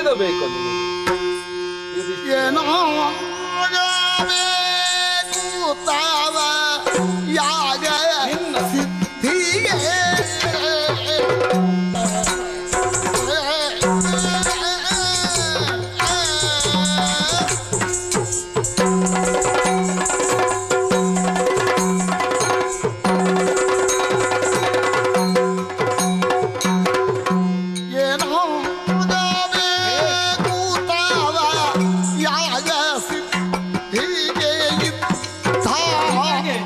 ಏನಾಗಬೇಕು ನಿನಗೆ? ಯುಧಿಷ್ಠಿರ, ಏನಾಗಬೇಕು ತಾವ ಯಾಗ ನಿನ್ನ ಸಿದ್ಧಿಗೆ ಏನಾಗಬೇಕು ತಾವ ಯಾಗ ಸಿದ್ಧಿಗೆ ಇದ್ದ ಹಾಗೆ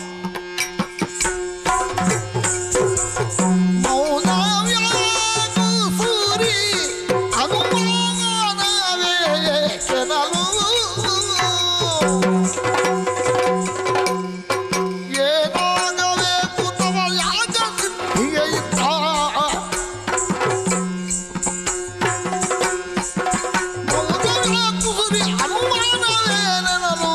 ಮೌನವ್ಯಾಗು ಸೂರಿ ಅನುಮಾನವೇ ಕೆನಲು ಏನಾಗಬೇಕು ತವ ಯಾಗ ಸಿದ್ಧಿಗೆ ಇದ್ದ ಮೌನವ್ಯಾಗು ಸೂರಿ ಅನುಮಾನವೇ ನೆನಲು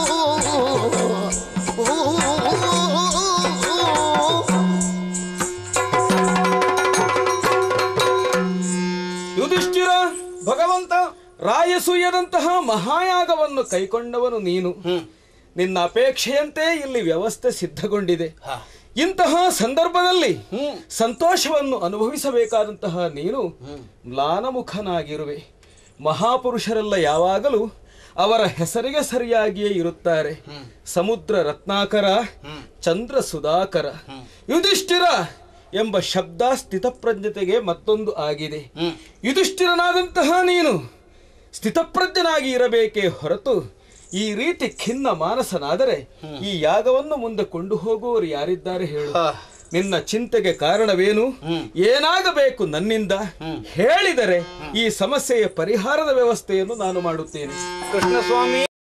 ಯುಧಿಷ್ಠಿರ ಭಗವಂತ ರಾಯಸೂಯದಂತಹ ಮಹಾಯಾಗವನ್ನು ಕೈಕೊಂಡವನು ನೀನು ನಿನ್ನ ಅಪೇಕ್ಷೆಯಂತೆ ಇಲ್ಲಿ ವ್ಯವಸ್ಥೆ ಸಿದ್ಧಗೊಂಡಿದೆ ಇಂತಹ ಸಂದರ್ಭದಲ್ಲಿ ಸಂತೋಷವನ್ನು ಅನುಭವಿಸಬೇಕಾದಂತಹ ನೀನು ಮ್ಲಾನಮುಖನಾಗಿರುವೆ ಮಹಾಪುರುಷರೆಲ್ಲ ಯಾವಾಗಲೂ ಅವರ ಹೆಸರಿಗೆ ಸರಿಯಾಗಿಯೇ ಇರುತ್ತಾರೆ ಸಮುದ್ರ ರತ್ನಾಕರ ಚಂದ್ರ ಸುಧಾಕರ ಯುಧಿಷ್ಠಿರ ಎಂಬ ಶಬ್ದ ಸ್ಥಿತಪ್ರಜ್ಞತೆಗೆ ಮತ್ತೊಂದು ಆಗಿದೆ ಯುಧಿಷ್ಠಿರನಾದಂತಹ ನೀನು ಸ್ಥಿತಪ್ರಜ್ಞನಾಗಿ ಇರಬೇಕೇ ಹೊರತು ಈ ರೀತಿ ಖಿನ್ನ ಮಾನಸನಾದರೆ ಈ ಯಾಗವನ್ನು ಮುಂದೆ ಕೊಂಡು ಹೋಗುವವರು ಯಾರಿದ್ದಾರೆ ಹೇಳು ನಿನ್ನ ಚಿಂತೆಗೆ ಕಾರಣವೇನು ಏನಾಗಬೇಕು ನನ್ನಿಂದ ಹೇಳಿದರೆ ಈ ಸಮಸ್ಯೆಯ ಪರಿಹಾರದ ವ್ಯವಸ್ಥೆಯನ್ನು ನಾನು ಮಾಡುತ್ತೇನೆ ಕೃಷ್ಣಸ್ವಾಮಿ